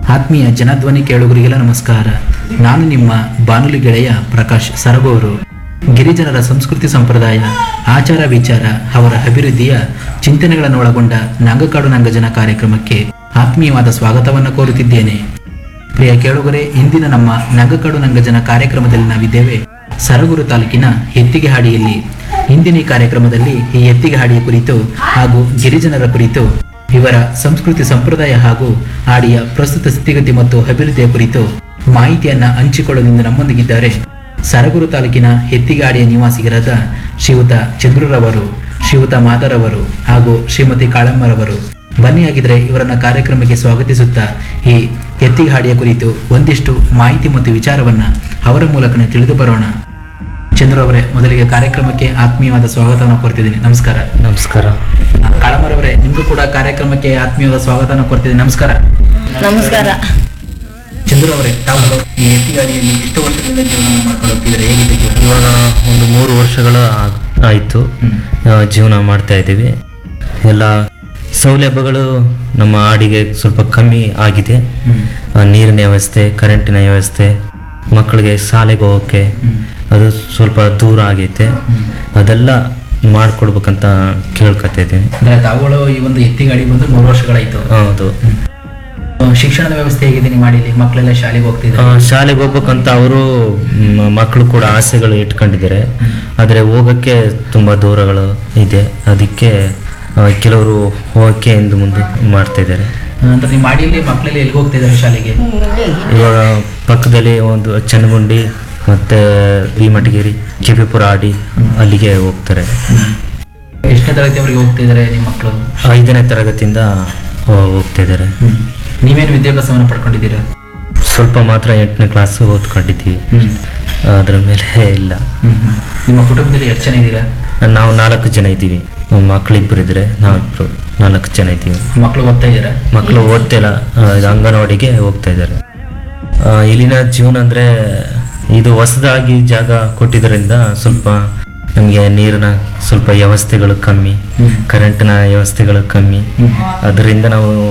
ಆತ್ಮೀಯ ಜನಧ್ವನಿ ಕೇಳುಗರಿಗೆಲ್ಲ ನಮಸ್ಕಾರ ನಾನು ನಿಮ್ಮ ಬಾನುಲಿ ಗೆಳೆಯ ಪ್ರಕಾಶ್ ಸರಗೂರು ಗಿರಿಜನರ ಸಂಸ್ಕೃತಿ ಸಂಪ್ರದಾಯ ಆಚಾರ ವಿಚಾರ ಅವರ ಅಭಿವೃದ್ಧಿಯ ಚಿಂತನೆಗಳನ್ನು ಒಳಗೊಂಡ ನಂಗಕಾಡು ನಂಗಜನ ಕಾರ್ಯಕ್ರಮಕ್ಕೆ ಆತ್ಮೀಯವಾದ ಸ್ವಾಗತವನ್ನು ಕೋರುತ್ತಿದ್ದೇನೆ ಪ್ರಿಯ ಕೇಳುಗರೆ ಇಂದಿನ ನಮ್ಮ ನಂಗಕಾಡು ನಂಗಜನ ಕಾರ್ಯಕ್ರಮದಲ್ಲಿ ನಾವಿದ್ದೇವೆ ಸರಗೂರು ತಾಲೂಕಿನ ಎತ್ತಿಗೆಹಾಡಿಯಲ್ಲಿ ಇಂದಿನ ಈ ಕಾರ್ಯಕ್ರಮದಲ್ಲಿ ಈ ಎತ್ತಿಗೆಹಾಡಿಯ ಕುರಿತು ಹಾಗೂ ಗಿರಿಜನರ ಕುರಿತು ಇವರ ಸಂಸ್ಕೃತಿ ಸಂಪ್ರದಾಯ ಹಾಗೂ ಹಾಡಿಯ ಪ್ರಸ್ತುತ ಸ್ಥಿತಿಗತಿ ಮತ್ತು ಅಭಿವೃದ್ಧಿಯ ಕುರಿತು ಮಾಹಿತಿಯನ್ನ ಹಂಚಿಕೊಳ್ಳಲು ನಮ್ಮೊಂದಿಗಿದ್ದಾರೆ ಸರಗೂರು ತಾಲೂಕಿನ ಎತ್ತಿಗಾಡಿಯ ನಿವಾಸಿಗರಾದ ಶ್ರೀಯುತ ಚಂದ್ರರವರು ಶ್ರೀಯುತ ಮಾದರವರು ಹಾಗೂ ಶ್ರೀಮತಿ ಕಾಳಮ್ಮರವರು ಬನ್ನಿ ಆಗಿದ್ರೆ ಇವರನ್ನ ಕಾರ್ಯಕ್ರಮಕ್ಕೆ ಸ್ವಾಗತಿಸುತ್ತಾ ಈ ಎತ್ತಿಗಾಡಿಯ ಕುರಿತು ಒಂದಿಷ್ಟು ಮಾಹಿತಿ ಮತ್ತು ವಿಚಾರವನ್ನ ಅವರ ಮೂಲಕನೇ ತಿಳಿದು ಬರೋಣ ಚಂದ್ರ ಅವರೇ ಮೊದಲಿಗೆ ಕಾರ್ಯಕ್ರಮಕ್ಕೆ ಆತ್ಮೀಯವಾದ ಸ್ವಾಗತವನ್ನು ಕೋರ್ತಿದ್ದೀನಿ ನಮಸ್ಕಾರ ನಮಸ್ಕಾರ ಕಾಳಮರವರೇ ನಿಮಗೂ ಕೂಡ ಕಾರ್ಯಕ್ರಮಕ್ಕೆ ಆತ್ಮೀಯವಾದ ಸ್ವಾಗತವನ್ನು ಕೋರ್ತಿದ್ದೀನಿ ನಮಸ್ಕಾರ ನಮಸ್ಕಾರ ಚಂದ್ರ ಅವರೇ ತಾವು ಈ ಎತ್ತಿಗಾಡಿಯಲ್ಲಿ ಎಷ್ಟು ವರ್ಷದಿಂದ ಜೀವನ ಮಾಡ್ಕೊಂಡು ಹೋಗ್ತಿದ್ರೆ ಹೇಗಿದೆ ಜೀವನ ಇವಾಗ ಒಂದು ಮೂರು ವರ್ಷಗಳ ಆಗ್- ಆಯ್ತು ಹ್ಮ್. ಆ, ಜೀವನ ಮಾಡ್ತಾ ಇದ್ದೀವಿ ಎಲ್ಲ ಸೌಲಭ್ಯಗಳು ನಮ್ಮ ಹಾಡಿಗೆ ಸ್ವಲ್ಪ ಕಮ್ಮಿ ಆಗಿದೆ ಹ್ಮ್. ಆ, ನೀರಿನ ವ್ಯವಸ್ಥೆ ಕರೆಂಟಿನ ವ್ಯವಸ್ಥೆ ಮಕ್ಕಳಿಗೆ ಶಾಲೆಗೆ ಹೋಗೋಕ್ಕೆ ಹ್ಮ್. ಅದು ಸ್ವಲ್ಪ ದೂರ ಆಗೈತೆ ಹ್ಮ್. ಅದೆಲ್ಲ ಮಾಡ್ಕೊಡ್ಬೇಕಂತ ಕೇಳ್ಕೊತಾ ಇದ್ದೀನಿ ಅಂದ್ರೆ ತಾವುಗಳು ಈ ಒಂದು ಎತ್ತಿಗಾಡಿ ಬಂದು ಮೂರು ವರ್ಷಗಳಾಯ್ತು ಹೌದು ಅಹ್, ಶಿಕ್ಷಣದ ವ್ಯವಸ್ಥೆ ಹೇಗಿದೆ ನಿಮ್ಮ ಮಾಡಿಲಿ ಮಕ್ಕಳೆಲ್ಲ ಶಾಲೆಗೆ ಆ, ಹೋಗ್ತಿದ್ದಾರೆ ಶಾಲೆಗೆ ಹೋಗ್ಬೇಕಂತ ಅವರು ಮಕ್ಕಳು ಕೂಡ ಆಸೆಗಳು ಇಟ್ಕೊಂಡಿದ್ದಾರೆ ಆದರೆ ಹೋಗೋಕ್ಕೆ ತುಂಬ ದೂರಗಳು ಇದೆ ಅದಕ್ಕೆ ಆ, ಕೆಲವರು ಹೋಗೋಕ್ಕೆ ಇಂದು ಮುಂದೆ ಮಾಡ್ತಾ ಇದ್ದಾರೆ ಅಂದ್ರೆ ನಿಮ್ಮ ಮಾಡಿಯಲ್ಲಿ ಮಕ್ಕಳೆಲ್ಲ ಎಲ್ಲಿ ಹೋಗ್ತಿದ್ದಾರೆ ಶಾಲೆಗೆ ಇವಾಗ ಪಕ್ಕದಲ್ಲಿ ಒಂದು ಚನ್ನಗುಂಡಿ ಮತ್ತು ಭೀಮಟಗಿರಿ ಕಿವಿಪುರ ಆಡಿ ಅಲ್ಲಿಗೆ ಹೋಗ್ತಾರೆ ಎಷ್ಟನೇ ತರಗತಿವರೆಗೆ ಹೋಗ್ತಿದ್ದಾರೆ ನಿಮ್ಮ ಮಕ್ಕಳು ಐದನೇ ತರಗತಿಯಿಂದ ಹೋ- ಹೋಗ್ತಾ ಇದ್ದಾರೆ ನೀವೇನು ವಿದ್ಯಾಭ್ಯಾಸವನ್ನು ಪಡ್ಕೊಂಡಿದ್ದೀರಾ ಸ್ವಲ್ಪ ಮಾತ್ರ ಎಂಟನೇ ಕ್ಲಾಸ್ ಓದ್ಕೊಂಡಿದ್ದೀವಿ ಅದ್ರ ಮೇಲೆ ಇಲ್ಲ ನಿಮ್ಮ ಕುಟುಂಬದಲ್ಲಿ ಎಷ್ಟು ಜನ ಇದ್ದೀರಾ ನಾವು ನಾಲ್ಕು ಜನ ಇದ್ದೀವಿ ಮಕ್ಕಳಿಬ್ಬರು ಇದ್ರೆ ನಾವಿಬ್ರು ನಾಲ್ಕು ಜನ ಇದ್ದೀವಿ ಮಕ್ಕಳು ಓದ್ತಾ ಇದ್ದೀರಾ ಮಕ್ಕಳು ಓದ್ತಿಲ್ಲ ಆ, ಇದು ಅಂಗನವಾಡಿಗೆ ಹೋಗ್ತಾ ಇದ್ದಾರೆ ಆ, ಇಲ್ಲಿನ ಜೀವನ ಅಂದ್ರೆ ಇದು ಹೊಸದಾಗಿ ಜಾಗ ಕೊಟ್ಟಿದ್ದರಿಂದ ಸ್ವಲ್ಪ ನಮಗೆ ನೀರಿನ ಸ್ವಲ್ಪ ವ್ಯವಸ್ಥೆಗಳು ಕಮ್ಮಿ ಕರೆಂಟಿನ ವ್ಯವಸ್ಥೆಗಳು ಕಮ್ಮಿ ಅದರಿಂದ ನಾವು